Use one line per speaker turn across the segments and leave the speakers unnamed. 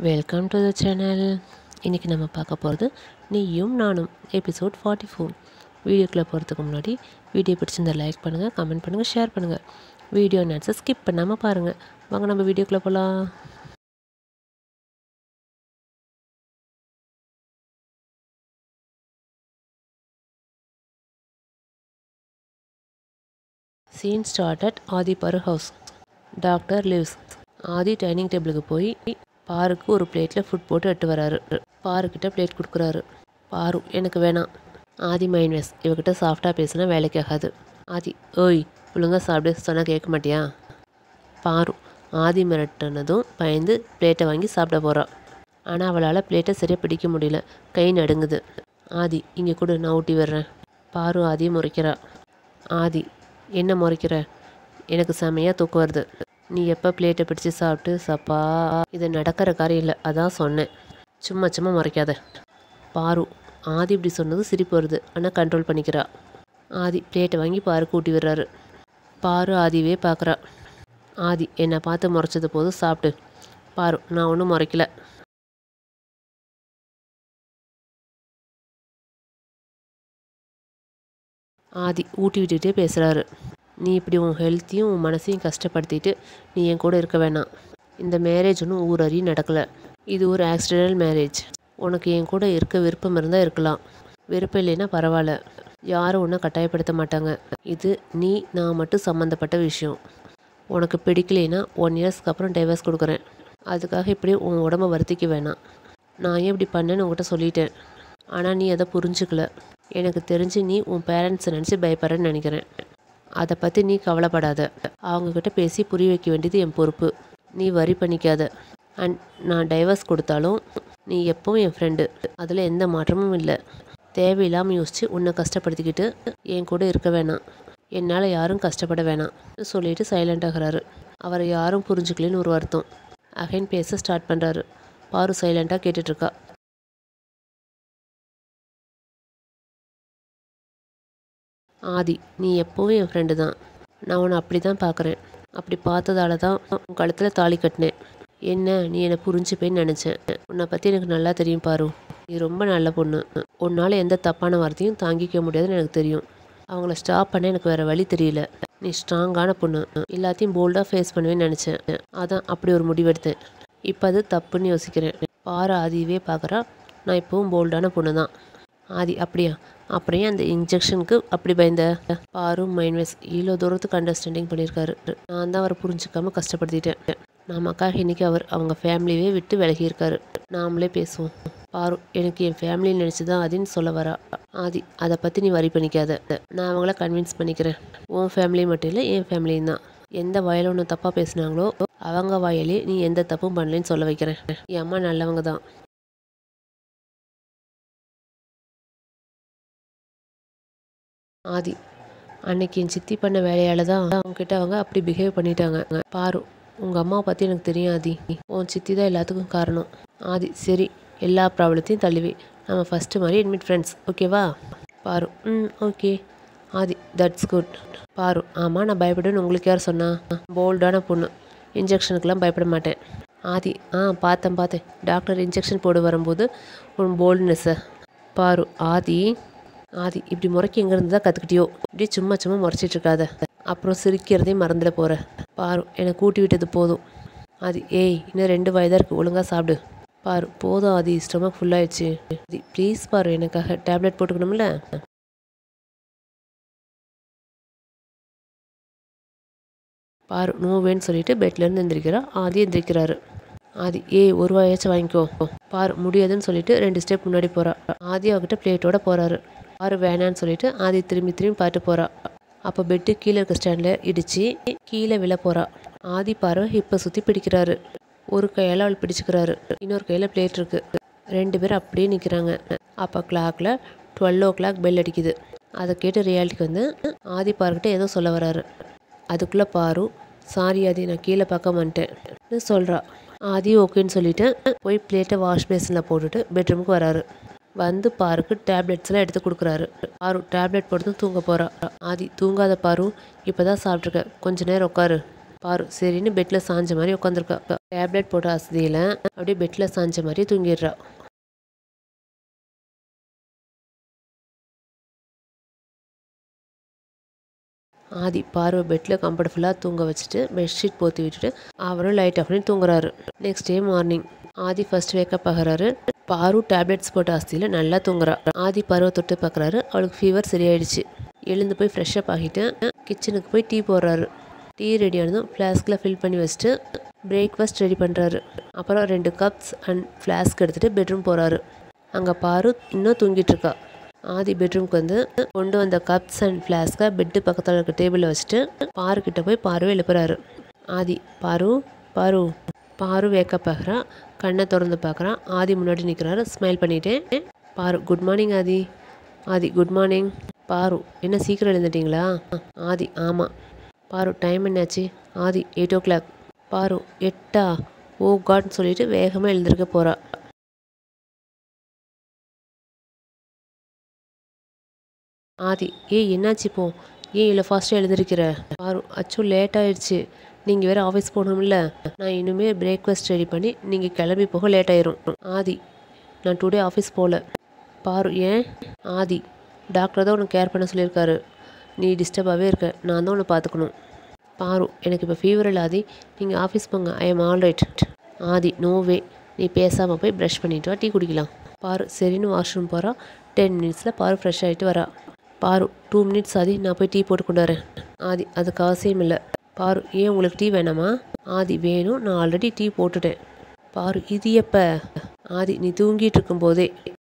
welcome to the channel இன்றைக்கி நம்ம பார்க்க போகிறது நீயும் நானும் எபிசோட் ஃபார்ட்டி ஃபோர் வீடியோக்குள்ளே போகிறதுக்கு முன்னாடி வீடியோ பிடிச்சிருந்தா லைக் பண்ணுங்கள் கமெண்ட் பண்ணுங்கள் ஷேர் பண்ணுங்கள் வீடியோ நேரத்தை ஸ்கிப் பண்ணாமல் பாருங்கள் வாங்க நம்ம வீடியோக்குள்ளே போகலாம் scene start at Aadhi Paru house doctor lives Aadhi dining டேபிளுக்கு போய் பாருக்கு ஒரு பிளேட்டில் ஃபுட் போட்டு எட்டு வராரு பாருக்கிட்ட பிளேட் கொடுக்குறாரு பாரு எனக்கு வேணாம் ஆதி மைன்வேஸ் இவகிட்ட சாஃப்டாக பேசினா வேலைக்கு ஆகாது ஆதி ஓய் ஒழுங்காக சாப்பிடு சொன்னால் கேட்க மாட்டியா பாரு ஆதி மிரட்டினதும் பயந்து பிளேட்டை வாங்கி சாப்பிட போகிறா ஆனால் அவளால் பிளேட்டை சரியாக பிடிக்க முடியல கை நடுங்குது ஆதி இங்கே கொடு நான் ஊட்டி விடுறேன் பாரு ஆதியை முறைக்கிறா ஆதி என்ன முறைக்கிற எனக்கு செமையாக தூக்கம் வருது நீ எப்போ பிளேட்டை பிடிச்சி சாப்பிட்டு சப்பா இது நடக்கிற காரியம் இல்லை அதான் சொன்னேன் சும்மா சும்மா முறைக்காத பாரு ஆதி இப்படி சொன்னது சிரிப்பு வருது ஆனால் கண்ட்ரோல் பண்ணிக்கிறா ஆதி பிளேட்டை வாங்கி பாரு கூட்டி விடுறாரு பாரு ஆதிவே பார்க்குறா ஆதி என்னை பார்த்து முறைச்சது போதும் சாப்பிட்டு பாரு நான் ஒன்றும் முறைக்கல ஆதி ஊட்டி விட்டுட்டே பேசுகிறாரு நீ இப்படி உன் ஹெல்த்தையும் உன் மனசையும் கஷ்டப்படுத்திட்டு நீ என் கூட இருக்க வேணாம் இந்த மேரேஜ் ஒன்றும் ஊரறி நடக்கலை இது ஒரு ஆக்சிடென்டல் மேரேஜ் உனக்கு என் கூட இருக்க விருப்பம் இருந்தால் இருக்கலாம் விருப்பம் இல்லைன்னா பரவாயில்ல யாரும் ஒன்றும் கட்டாயப்படுத்த மாட்டாங்க இது நீ நான் மட்டும் சம்மந்தப்பட்ட விஷயம் உனக்கு பிடிக்கலைன்னா ஒன் இயர்ஸ்க்கு அப்புறம் டைவர்ஸ் கொடுக்குறேன் அதுக்காக இப்படி உன் உடம்ப வருத்திக்க வேணாம் நான் ஏன் இப்படி பண்ணேன்னு உங்கள்கிட்ட சொல்லிட்டேன் ஆனால் நீ அதை புரிஞ்சுக்கல எனக்கு தெரிஞ்சு நீ உன் பேரண்ட்ஸை நினச்சி பயப்படுறேன்னு நினைக்கிறேன் அதை பற்றி நீ கவலைப்படாத அவங்கக்கிட்ட பேசி புரிய வைக்க வேண்டியது என் பொறுப்பு நீ வரி பண்ணிக்காத அண்ட் நான் டைவர்ஸ் கொடுத்தாலும் நீ எப்பவும் என் ஃப்ரெண்டு அதில் எந்த மாற்றமும் இல்லை தேவையில்லாமல் யோசித்து உன்னை கஷ்டப்படுத்திக்கிட்டு என் கூட இருக்க வேணாம் என்னால் யாரும் கஷ்டப்பட வேணாம் சொல்லிட்டு சைலண்ட் ஆகிறாரு அவரை யாரும் புரிஞ்சுக்கலன்னு ஒரு வருத்தம் அகைன் பேச ஸ்டார்ட் பண்ணுறாரு பாரு சைலண்ட்டாக கேட்டுட்ருக்கா ஆதி நீ எப்போவும் என் ஃப்ரெண்டு தான் நான் உன்னை அப்படி தான் பார்க்குறேன் அப்படி பார்த்ததால தான் உன் கழுத்தில் தாலி கட்டினேன் என்ன நீ என்னை புரிஞ்சுப்பேன்னு நினச்சேன் உன்னை பற்றி எனக்கு நல்லா தெரியும் பாரு நீ ரொம்ப நல்ல பொண்ணு உன்னால் எந்த தப்பான வார்த்தையும் தாங்கிக்க முடியாதுன்னு எனக்கு தெரியும் அவங்கள ஸ்டாப் பண்ண எனக்கு வேறு வழி தெரியல நீ ஸ்ட்ராங்கான பொண்ணு எல்லாத்தையும் போல்டாக ஃபேஸ் பண்ணுவேன்னு நினச்சேன் அதான் அப்படி ஒரு முடிவெடுத்தேன் இப்போ அது தப்புன்னு யோசிக்கிறேன் பாரு ஆதியவே பார்க்குறா நான் இப்போவும் போல்டான பொண்ணு தான் ஆதி அப்படியா அப்புறம் ஏன் அந்த இன்ஜெக்ஷனுக்கு அப்படி பயந்த பாரு மைன்வேஸ் இவ்வளோ தூரத்துக்கு அண்டர்ஸ்டாண்டிங் பண்ணியிருக்காரு நான் தான் அவரை புரிஞ்சுக்காம கஷ்டப்படுத்திட்டேன் நமக்காக இன்னைக்கு அவர் அவங்க ஃபேமிலியே விட்டு விலகியிருக்காரு நாமளே பேசுவோம் பாரு எனக்கு என் ஃபேமிலி நினச்சி தான் அதின்னு சொல்ல வரா ஆதி அதை பற்றி நீ வரி பண்ணிக்காத நான் அவங்கள கன்வின்ஸ் பண்ணிக்கிறேன் உன் ஃபேமிலி மட்டும் இல்லை என் ஃபேமிலியும் தான் எந்த வாயில ஒன்று தப்பாக பேசுனாங்களோ அவங்க வாயிலே நீ எந்த தப்பும் பண்ணலன்னு சொல்ல வைக்கிறேன் என் அம்மா நல்லவங்க தான் ஆதி அன்னைக்கு என் சித்தி பண்ண வேலையால தான் அவங்ககிட்ட அவங்க அப்படி பிஹேவ் பண்ணிட்டாங்க பாரு உங்கள் அம்மாவை பற்றி எனக்கு தெரியும் ஆதி உன் சித்தி தான் எல்லாத்துக்கும் காரணம் ஆதி சரி எல்லா ப்ராப்ளத்தையும் தள்ளுவி நம்ம ஃபஸ்ட்டு மாதிரி அட்மிட் ஃப்ரெண்ட்ஸ் ஓகேவா பாரு ம் ஓகே ஆதி தட்ஸ் குட் பாரு ஆமாம் நான் பயப்படுன்னு உங்களுக்கு யார் சொன்னா போல்டான பொண்ணு இன்ஜெக்ஷனுக்கெலாம் பயப்பட மாட்டேன் ஆதி ஆ பார்த்தேன் பார்த்தேன் டாக்டர் இன்ஜெக்ஷன் போட வரும்போது உன் போல்ட்னஸ்ஸை பாரு ஆதி ஆதி இப்படி முறைக்கு எங்கேருந்து தான் கற்றுக்கிட்டியோ இப்படி சும்மா சும்மா முறைச்சிட்டு இருக்காத அப்புறம் சிரிக்கிறதையும் மறந்துட போகிற பாரு என்னை கூட்டி விட்டது போதும் ஆதி ஏய் இன்னும் ரெண்டு வயதாக இருக்குது ஒழுங்காக சாப்பிடு பாரு போதும் ஆதி ஸ்டொமக் ஃபுல்லாகிடுச்சு ஆதி ப்ளீஸ் பாரு எனக்காக டேப்லெட் போட்டுக்கணும்ல பாரு நோவேன்னு சொல்லிட்டு பெட்லேருந்து எந்திரிக்கிறா ஆதி எந்திரிக்கிறாரு ஆதி ஏய் ஒரு வாயாச்சும் வாங்கிக்கோ பாரு முடியாதுன்னு சொல்லிட்டு ரெண்டு ஸ்டெப் முன்னாடி போகிறா ஆதி அவகிட்ட பிளேட்டோட போகிறாரு பாரு வேணான்னு சொல்லிட்டு ஆதி திரும்பி திரும்பி பார்த்து போகிறா அப்போ பெட்டு கீழே இருக்க ஸ்டாண்டில் இடித்து கீழே விழ போகிறா ஆதி பாரு ஹிப்பை சுற்றி பிடிக்கிறாரு ஒரு கையால் அவள் பிடிச்சிக்கிறாரு இன்னொரு கையில் பிளேட் இருக்குது ரெண்டு பேரும் அப்படியே நிற்கிறாங்க அப்போ கிளாக்கில் டுவெல் ஓ கிளாக் பெல் அடிக்குது அதை கேட்டு ரியாலிட்டிக்கு வந்து ஆதி பாருக்கிட்ட ஏதோ சொல்ல வராரு அதுக்குள்ளே பாரு சாரி ஆதி நான் கீழே பார்க்க மாட்டேன்னு சொல்கிறா ஆதி ஓகேன்னு சொல்லிட்டு போய் பிளேட்டை வாஷ் பேஸில் போட்டுட்டு பெட்ரூமுக்கு வராரு வந்து பாருக்கு டேப்லெட்ஸ்லாம் எடுத்து கொடுக்குறாரு பாரு டேப்லெட் போட்டு தூங்க போகிறா ஆதி தூங்காத பாரு இப்போ தான் சாப்பிட்ருக்க கொஞ்ச நேரம் உட்காரு பாரு சரின்னு பெட்டில் சாஞ்ச மாதிரி உட்காந்துருக்கா டேப்லெட் போட்ட அசதியில் அப்படியே பெட்டில் சாஞ்ச மாதிரி தூங்கிடுறா ஆதி பார்வை பெட்டில் கம்ஃபர்டபுளாக தூங்க வச்சுட்டு பெட்ஷீட் போற்றி விட்டுட்டு அவரும் லைட் ஆஃப் பண்ணி தூங்குறாரு next day morning Aadhi first wake up ஆகிறாரு பாரு டேப்லெட்ஸ் போட்ட அஸ்தியில் நல்லா தூங்குறா ஆதி பருவை தொட்டு பார்க்குறாரு அவளுக்கு ஃபீவர் சரியாயிடுச்சு எழுந்து போய் ஃப்ரெஷ்அப் ஆகிட்டு கிச்சனுக்கு போய் டீ போடுறாரு டீ ரெடி ஆனதும் ஃப்ளாஸ்கில் ஃபில் பண்ணி வச்சுட்டு பிரேக்ஃபாஸ்ட் ரெடி பண்ணுறாரு அப்புறம் ரெண்டு கப்ஸ் அண்ட் ஃப்ளாஸ்க் எடுத்துகிட்டு பெட்ரூம் போகிறாரு அங்கே பாரு இன்னும் தூங்கிட்டு இருக்கா ஆதி பெட்ரூம்க்கு வந்து கொண்டு வந்த கப்ஸ் அண்ட் ஃப்ளாஸ்கை பெட்டு பக்கத்தில் இருக்க டேபிளில் வச்சுட்டு பாரு கிட்ட போய் பாருவை எழுப்புறாரு ஆதி பாரு பாரு பாரு வேக்கப் ஆகிறா கண்ணை திறந்து பார்க்குறான் ஆதி முன்னாடி நிற்கிறாரு ஸ்மைல் பண்ணிட்டேன் Paru good morning Aadhi Aadhi good morning Paru என்ன சீக்கிரம் எழுந்துட்டீங்களா ஆதி ஆமாம் பாரு டைம் என்னாச்சு ஆதி எயிட் ஓ கிளாக் பாரு எட்டா ஓ காட்னு சொல்லிட்டு வேகமாக எழுந்திருக்க போகிறா ஆதி ஏய் என்னாச்சு இப்போ ஏன் இவ்வளோ ஃபாஸ்ட்டாக எழுதிருக்கிற பாரு அச்சோ லேட் ஆயிடுச்சு நீங்கள் வேறு ஆஃபீஸ் போகணும்ல நான் இனிமே பிரேக்ஃபாஸ்ட் ரெடி பண்ணி நீங்கள் கிளம்பி போக லேட் ஆயிரும் ஆதி நான் டுடே ஆஃபீஸ் போகல பாரு ஏன் ஆதி டாக்டர் தான் உனக்கு கேர் பண்ண சொல்லியிருக்காரு நீ டிஸ்டர்பாகவே இருக்க நான் தான் உன்னை பார்த்துக்கணும் பாரு எனக்கு இப்போ ஃபீவர் இல்லை ஆதி நீங்கள் ஆஃபீஸ் போங்க I am all right Aadhi no way நீ பேசாமல் போய் ப்ரஷ் பண்ணிட்டு வா டீ குடிக்கலாம் பாரு சரின்னு வாஷ்ரூம் போகிறா டென் மினிட்ஸில் பாரு ஃப்ரெஷ் ஆகிட்டு வரா பாரு டூ மினிட்ஸ் ஆதி நான் போய் டீ போட்டு கொண்டு வரேன் ஆதி அதுக்கு அவசியம் இல்லை பாரு ஏன் உங்களுக்கு டீ வேணாமா ஆதி வேணும் நான் ஆல்ரெடி டீ போட்டுட்டேன் பாரு இது எப்போ ஆதி நீ தூங்கிட்டு இருக்கும்போதே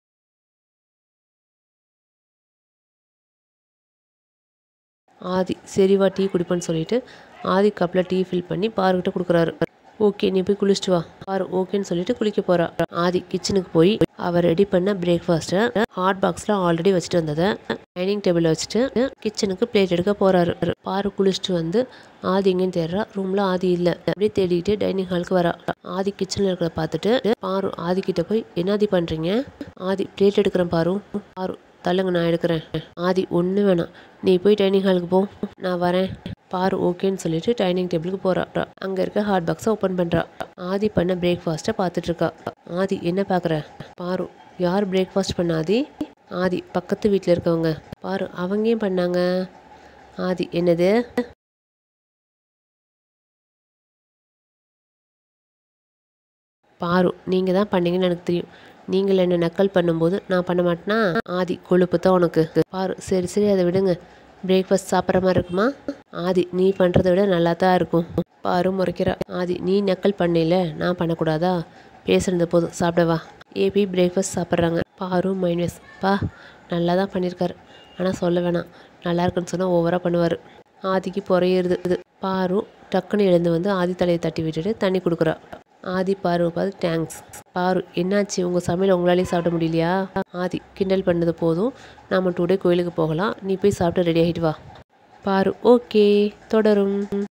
ஆதி சரிவா டீ குடிப்பேன்னு சொல்லிட்டு ஆதி கப்பில் டீ ஃபில் பண்ணி பாருக்கிட்ட கொடுக்குறாரு ஓகே நீ போய் குளிச்சுட்டு வா பாரு ஓகேன்னு சொல்லிட்டு குளிக்க போறா ஆதி கிச்சனுக்கு போய் அவர் ரெடி பண்ண பிரேக்ஃபாஸ்ட்டை ஹாட் பாக்ஸில் ஆல்ரெடி வச்சுட்டு வந்ததை டைனிங் டேபிளில் வச்சுட்டு கிச்சனுக்கு பிளேட் எடுக்க போறாரு பாரு குளிச்சுட்டு வந்து ஆதி எங்கேன்னு தேடுறா ரூமில் ஆதி இல்லை அப்படியே தேடிக்கிட்டு டைனிங் ஹாலுக்கு வரா ஆதி கிச்சனில் இருக்கிறத பார்த்துட்டு பாரு ஆதி கிட்ட போய் என்னாதி பண்ணுறீங்க ஆதி பிளேட் எடுக்கிறேன் பாரு பாரு தள்ளுங்க நான் எடுக்கிறேன் ஆதி ஒன்று வேணாம் நீ போய் டைனிங் ஹாலுக்கு போ நான் வரேன் பாரு ஓகேன்னு சொல்லிட்டு டைனிங் டேபிளுக்கு போறா அங்கே இருக்க ஹாட் பாக்ஸை ஓப்பன் பண்ணுறா ஆதி பண்ண பிரேக்ஃபாஸ்ட்டை பார்த்துட்டு இருக்கா ஆதி என்ன பார்க்குற பாரு யார் பிரேக்ஃபாஸ்ட் பண்ண ஆதி ஆதி பக்கத்து வீட்டில் இருக்கவங்க பாரு அவங்க ஏன் பண்ணாங்க ஆதி என்னது பாரு நீங்கள் தான் பண்ணீங்கன்னு எனக்கு தெரியும் நீங்கள் என்ன நக்கல் பண்ணும்போது நான் பண்ண மாட்டேனா ஆதி கொழுப்பு தான் உனக்கு பாரு சரி சரி அதை விடுங்க பிரேக்ஃபாஸ்ட் சாப்பிட்ற மாதிரி இருக்குமா ஆதி நீ பண்ணுறதை விட நல்லா தான் இருக்கும் பாரு முறைக்கிறா ஆதி நீ நக்கல் பண்ணல நான் பண்ணக்கூடாதா பேசுனது போதும் சாப்பிடவா ஏபி பிரேக்ஃபாஸ்ட் சாப்பிட்றாங்க பாரு மைனஸ் பா நல்லா தான் பண்ணியிருக்காரு ஆனால் சொல்ல வேணாம் நல்லா இருக்குன்னு சொன்னால் ஓவராக பண்ணுவார் ஆதிக்கு புறையிறது இது பாரு டக்குன்னு எழுந்து வந்து ஆதி தலையை தட்டி விட்டுட்டு தண்ணி கொடுக்குறா ஆதி பாருவை பார்த்து தேங்க்ஸ் பாரு என்னாச்சு உங்கள் சமையல் உங்களாலே சாப்பிட முடியலையா ஆதி கிண்டல் பண்ணது போதும் நாம டூ டே கோயிலுக்கு போகலாம் நீ போய் சாப்பிட்டு ரெடி ஆகிட்டு வா பாரு ஓகே தொடரும்